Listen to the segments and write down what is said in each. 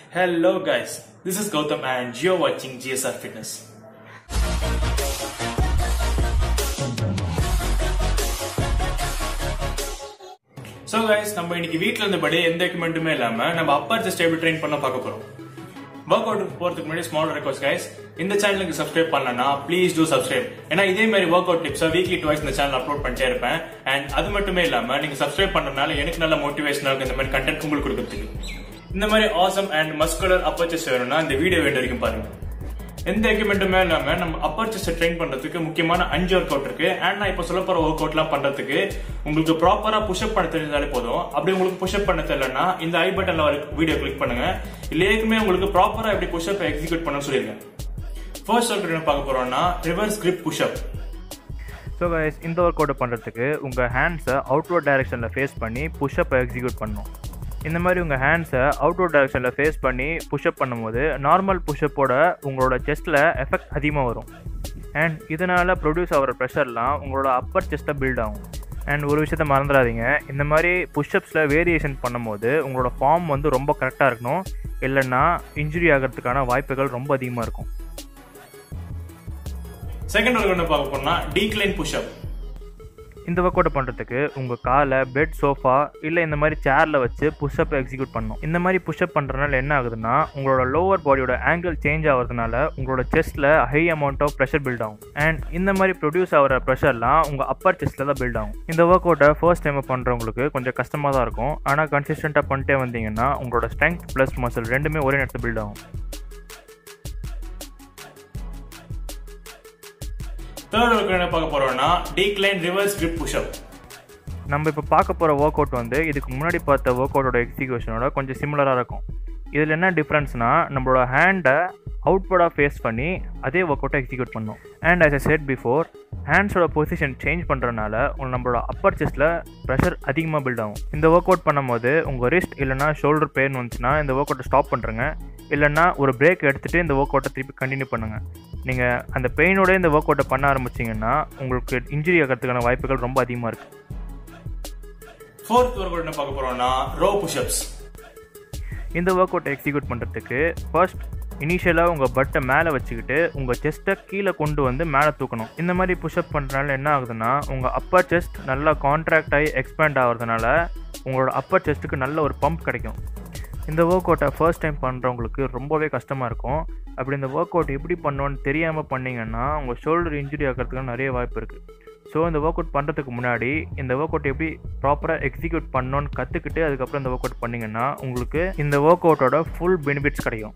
Hello guys, this is Gautam and you're watching GSR Fitness. So guys நம்ம இன்னைக்கு வீட்டில் இருந்தபடி எந்த எக்யூப்மெண்ட்டுமே இல்லாம நம்ம அப்பர் ஜஸ்ட் எப்படி ட்ரெயின் பண்ண பார்க்க போறோம் ஒர்க் அவுட் போறதுக்கு முன்னாடி ஸ்மால் ரெக்வஸ்ட் கைஸ் இந்த சேனலுக்கு சப்ஸ்கிரைப் பண்ணலன்னா ப்ளீஸ் டூ சப்ஸ்கிரைப் ஏன்னா இதே மாதிரி ஒர்க் அவுட் டிப்ஸை வீக்லி டுவைஸ் இந்த சேனல் அப்லோட் பண்ணிட்டே இருப்பேன் அண்ட் அது மட்டுமே இல்லாம நீங்க சப்ஸ்கிரைப் பண்றதுனால எனக்கு நல்ல மோட்டிவேஷனாக இருக்கு இந்த மாதிரி கண்டென்ட் உங்களுக்கு கொடுக்கறதுக்கு இந்த மாதிரி ஆசம் அண்ட் மஸ்குலர் அப்பர்ச்சஸ் வேணும்னா இந்த வீடியோ வேண்ட வரைக்கும் பாருங்க எந்த எக்யூப்மெண்ட்டுமே இல்லாம நம்ம அப்பர் செஸ்ட் ட்ரெயின் பண்றதுக்கு முக்கியமான அஞ்சு ஒர்க் அவுட் இருக்கு அண்ட் நான் இப்ப சொல்ல போற ஒர்க் அவுட்லாம் பண்றதுக்கு உங்களுக்கு ப்ராப்பரா புஷ்அப் பண்ண தெரிஞ்சாலே போதும் அப்படி உங்களுக்கு புஷ்அப் பண்ண தெரியலன்னா இந்த ஐ பட்டன்ல வர வீடியோ கிளிக் பண்ணுங்க இல்ல ஏற்கனவே உங்களுக்கு ப்ராப்பரா எப்படி புஷ்அப் எக்ஸிக்யூட் பண்ண சொல்லிருக்கேன் ஃபர்ஸ்ட் ஒர்க் என்ன பார்க்க போறோம்னா reverse grip pushup so guys இந்த ஒர்க் அவுட் பண்ணுறதுக்கு உங்கள் ஹேண்ட்ஸை அவுட்வர்ட் டைரெக்ஷனில் ஃபேஸ் பண்ணி புஷ்அப்பை எக்ஸிக்யூட் பண்ணணும் இந்த மாதிரி உங்கள் ஹேண்ட்ஸை அவுட்வர்ட் டைரெக்ஷனில் ஃபேஸ் பண்ணி புஷ்அப் பண்ணும்போது நார்மல் புஷ்அப்போட உங்களோட செஸ்ட்டில் எஃபெக்ட் அதிகமாக வரும் அண்ட் இதனால் ப்ரொடியூஸ் ஆகிற ப்ரெஷர்லாம் உங்களோட அப்பர் செஸ்ட்டில் பில்ட் ஆகும் அண்ட் ஒரு விஷயத்த மறந்துடாதீங்க இந்த மாதிரி புஷ்அப்ஸில் வேரியேஷன் பண்ணும்போது உங்களோட ஃபார்ம் வந்து ரொம்ப கரெக்டாக இருக்கணும் இல்லைன்னா இன்ஜுரி ஆகிறதுக்கான வாய்ப்புகள் ரொம்ப அதிகமாக இருக்கும் செகண்ட் ஒர்க் என்ன பார்க்க போறோம்னா டீக்ளைன் புஷ்அப் இந்த ஒர்க் அவுட் பண்ணுறதுக்கு உங்கள் காலை பெட் சோஃபா இல்லை இந்த மாதிரி சேரில் வச்சு புஷ்அப் எக்ஸிக்யூட் பண்ணணும் இந்த மாதிரி புஷ்அப் பண்ணுறதுனால என்ன ஆகுதுன்னா உங்களோட லோவர் பாடியோட ஆங்கிள் சேஞ்ச் ஆகிறதுனால உங்களோட செஸ்ட்டில் high amount of pressure build ஆகும் அண்ட் இந்த மாதிரி ப்ரொடியூஸ் ஆகிற ப்ரெஷர்லாம் உங்கள் அப்பர் செஸ்ட்டில் தான் பில்ட் ஆகும் இந்த ஒர்க் அவுட்டை ஃபர்ஸ்ட் டைம் பண்ணுறவங்களுக்கு கொஞ்சம் கஷ்டமாக தான் இருக்கும் ஆனால் கன்சிஸ்டண்ட்டாக பண்ணிட்டே வந்தீங்கன்னா உங்களோட ஸ்ட்ரென்த் ப்ளஸ் மசில் ரெண்டுமே ஒரே நேரத்தில் பில்ட் ஆகும் தேர்ட் ஒர்க் என்ன பார்க்க போறோம்னா டீக்ளைன் ரிவர்ஸ் கிரிப் புஷ்அப் நம்ம இப்போ பார்க்க போகிற ஒர்க் அவுட் வந்து இதுக்கு முன்னாடி பார்த்த ஒர்க் அவுட்டோட எக்ஸிக்யூஷனோட கொஞ்சம் சிமிலராக இருக்கும் இதில் என்ன டிஃப்ரென்ஸ்னால் நம்மளோட ஹேண்டை அவுட்வர்டாக ஃபேஸ் பண்ணி அதே ஒர்க் அவுட்டை எக்ஸிக்யூட் பண்ணோம் and as a set before ஹேண்ட்ஸோட பொசிஷன் சேஞ்ச் பண்ணுறதுனால நம்மளோட அப்பர் செஸ்ட்டில் ப்ரெஷர் அதிகமாக பில்ட் ஆகும் இந்த ஒர்க் அவுட் பண்ணும்போது உங்கள் ரிஸ்ட் இல்லைனா ஷோல்டர் பெயின் வந்துச்சுன்னா இந்த ஒர்க் அவுட்டை ஸ்டாப் பண்ணுறங்க இல்லைன்னா ஒரு பிரேக் எடுத்துகிட்டு இந்த ஒர்க் அவுட்டை திருப்பி கண்டினியூ பண்ணுங்கள் நீங்கள் அந்த பெயினோட இந்த ஒர்க் அவுட்டை பண்ண ஆரம்பிச்சிங்கன்னா உங்களுக்கு இன்ஜுரி ஆகிறதுக்கான வாய்ப்புகள் ரொம்ப அதிகமாக இருக்குது ஃபோர்த் ஒர்க் அவுட் என்ன பார்க்க போறோம்னா ரோ புஷ்அப்ஸ் இந்த ஒர்க் அவுட்டை எக்ஸிக்யூட் பண்ணுறதுக்கு ஃபர்ஸ்ட் இனிஷியலாக உங்கள் பட்டை மேலே வச்சுக்கிட்டு உங்கள் செஸ்ட்டை கீழே கொண்டு வந்து மேலே தூக்கணும் இந்த மாதிரி புஷ்அப் பண்ணுறதுனால என்ன ஆகுதுன்னா உங்கள் அப்பர் செஸ்ட் நல்லா கான்ட்ராக்ட் ஆகி எக்ஸ்பேண்ட் ஆகிறதுனால உங்களோட அப்பர் செஸ்ட்டுக்கு நல்ல ஒரு பம்ப் கிடைக்கும் இந்த ஒர்க் அவுட்டை ஃபர்ஸ்ட் டைம் பண்ணுறவங்களுக்கு ரொம்பவே கஷ்டமாக இருக்கும் அப்படி இந்த ஒர்க் அவுட் எப்படி பண்ணோன்னு தெரியாமல் பண்ணிங்கன்னா உங்கள் ஷோல்டர் இன்ஜுரி ஆகிறதுக்கு நிறைய வாய்ப்பு இருக்குது ஸோ இந்த ஒர்க் அவுட் பண்ணுறதுக்கு முன்னாடி இந்த ஒர்க் அவுட் எப்படி ப்ராப்பராக எக்ஸிக்யூட் பண்ணோன்னு கற்றுக்கிட்டு அதுக்கப்புறம் இந்த ஒர்க் அவுட் பண்ணிங்கன்னா உங்களுக்கு இந்த ஒர்க் அவுட்டோட ஃபுல் பெனிஃபிட்ஸ் கிடைக்கும்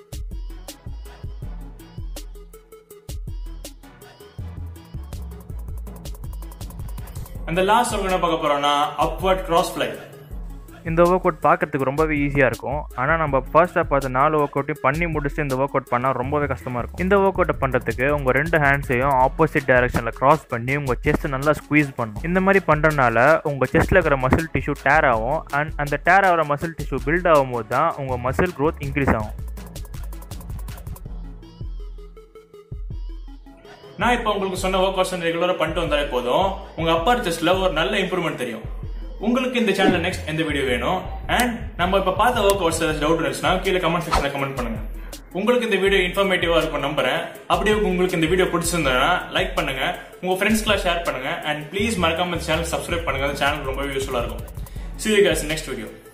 அந்த லாஸ்ட் ஒர்க் என்ன பார்க்க போறோம்னா அப்வர்ட் கிராஸ் ஃப்ளை இந்த ஒர்க் அவுட் பார்க்கறதுக்கு ரொம்பவே ஈஸியாக இருக்கும் ஆனால் நம்ம ஃபர்ஸ்ட்டாக பார்த்த நாலு ஒர்க் அவுட்டையும் பண்ணி முடிச்சுட்டு இந்த ஒர்க் அவுட் பண்ணால் ரொம்பவே கஷ்டமாக இருக்கும் இந்த ஒர்க் அவுட்டை பண்ணுறதுக்கு உங்கள் ரெண்டு ஹேண்ட்ஸையும் ஆப்போசிட் டைரக்ஷனில் கிராஸ் பண்ணி உங்கள் செஸ்ட் நல்லா ஸ்குவீஸ் பண்ணும் இந்த மாதிரி பண்ணுறதுனால உங்கள் செஸ்ட்டில் இருக்கிற மசில் டிஷ்யூ டேர் ஆகும் அண்ட் அந்த டேர் ஆகிற மசில் டிஷ்யூ பில்ட் ஆகும்போது தான் உங்கள் மசில் க்ரோத் இன்க்ரீஸ் ஆகும் நான் இப்போ உங்களுக்கு சொன்ன ஒர்க் அவுட்ஸ் ரெகுலரா பண்ணிட்டு வந்தாலே போதும் உங்க அப்பர் செஸ்ட்ல ஒரு நல்ல இம்ப்ரூவ்மெண்ட் தெரியும் உங்களுக்கு இந்த சேனல் நெக்ஸ்ட் எந்த வீடியோ வேணும் அண்ட் நம்ம இப்ப பார்த்த ஒர்க் அவுட்ஸ் ஏதாச்சும் டவுட் இருந்துச்சுன்னா கீழே கமெண்ட் செக்ஷன்ல கமெண்ட் பண்ணுங்க உங்களுக்கு இந்த வீடியோ இன்ஃபர்மேட்டிவா இருக்கும் நம்புறேன் அப்படியே உங்களுக்கு இந்த வீடியோ பிடிச்சிருந்ததுன்னா லைக் பண்ணுங்க உங்க ஃப்ரெண்ட்ஸ்க்குலாம் ஷேர் பண்ணுங்க அண்ட் ப்ளீஸ் மறக்காம இந்த சேனல் சப்ஸ்கிரைப் பண்ணுங்க அந்த சேனல் ரொம்ப யூஸ்ஃபுல்லா இருக்கும் see you guys in next video